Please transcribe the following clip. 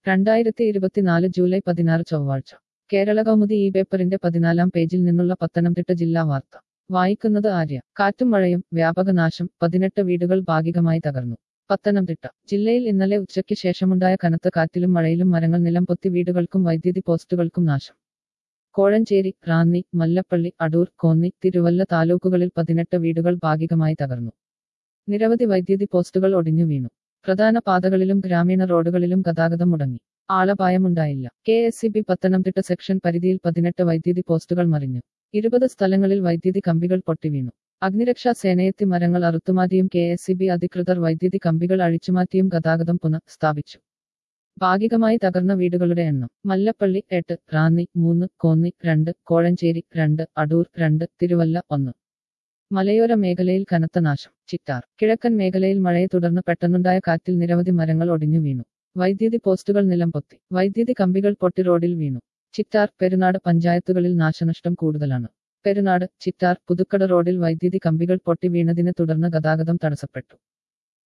രണ്ടായിരത്തി ഇരുപത്തിനാല് ജൂലൈ പതിനാറ് ചൊവ്വാഴ്ച കേരള കൗമുദി ഈ പേപ്പറിന്റെ പതിനാലാം പേജിൽ നിന്നുള്ള പത്തനംതിട്ട ജില്ലാ വാർത്ത വായിക്കുന്നത് ആര്യ കാറ്റും മഴയും വ്യാപക നാശം പതിനെട്ട് വീടുകൾ ഭാഗികമായി തകർന്നു പത്തനംതിട്ട ജില്ലയിൽ ഇന്നലെ ഉച്ചയ്ക്ക് ശേഷമുണ്ടായ കനത്ത കാറ്റിലും മഴയിലും മരങ്ങൾ നിലംപൊത്തി വീടുകൾക്കും വൈദ്യുതി പോസ്റ്റുകൾക്കും നാശം കോഴഞ്ചേരി റാന്നി മല്ലപ്പള്ളി അടൂർ കോന്നി തിരുവല്ല താലൂക്കുകളിൽ പതിനെട്ട് വീടുകൾ ഭാഗികമായി തകർന്നു നിരവധി വൈദ്യുതി പോസ്റ്റുകൾ ഒടിഞ്ഞു വീണു പ്രധാന പാതകളിലും ഗ്രാമീണ റോഡുകളിലും ഗതാഗതം മുടങ്ങി ആളപായമുണ്ടായില്ല K S C B Pathanamthitta section പരിധിയിൽ പതിനെട്ട് വൈദ്യുതി പോസ്റ്റുകൾ മറിഞ്ഞു ഇരുപത് സ്ഥലങ്ങളിൽ വൈദ്യുതി കമ്പികൾ പൊട്ടിവീണു അഗ്നിരക്ഷാ സേനയെത്തി മരങ്ങൾ അറുത്തുമാറ്റിയും കെ എസ് സി ബി അധികൃതർ വൈദ്യുതി കമ്പികൾ അഴിച്ചുമാറ്റിയും ഗതാഗതം പുനഃസ്ഥാപിച്ചു ഭാഗികമായി തകർന്ന വീടുകളുടെ എണ്ണം മല്ലപ്പള്ളി എട്ട് റാന്നി മൂന്ന് കോന്നി രണ്ട് കോഴഞ്ചേരി രണ്ട് അടൂർ രണ്ട് തിരുവല്ല ഒന്ന് മലയോര മേഖലയിൽ കനത്ത നാശം ചിറ്റാർ കിഴക്കൻ മേഖലയിൽ മഴയെ തുടർന്ന് പെട്ടെന്നുണ്ടായ കാറ്റിൽ നിരവധി മരങ്ങൾ ഒടിഞ്ഞു വീണു വൈദ്യുതി പോസ്റ്റുകൾ നിലംപൊത്തി വൈദ്യുതി കമ്പികൾ പൊട്ടി റോഡിൽ വീണു ചിറ്റാർ പെരുനാട് പഞ്ചായത്തുകളിൽ നാശനഷ്ടം കൂടുതലാണ് പെരുനാട് ചിറ്റാർ പുതുക്കട റോഡിൽ വൈദ്യുതി കമ്പികൾ പൊട്ടി വീണതിനെ തുടർന്ന് ഗതാഗതം തടസ്സപ്പെട്ടു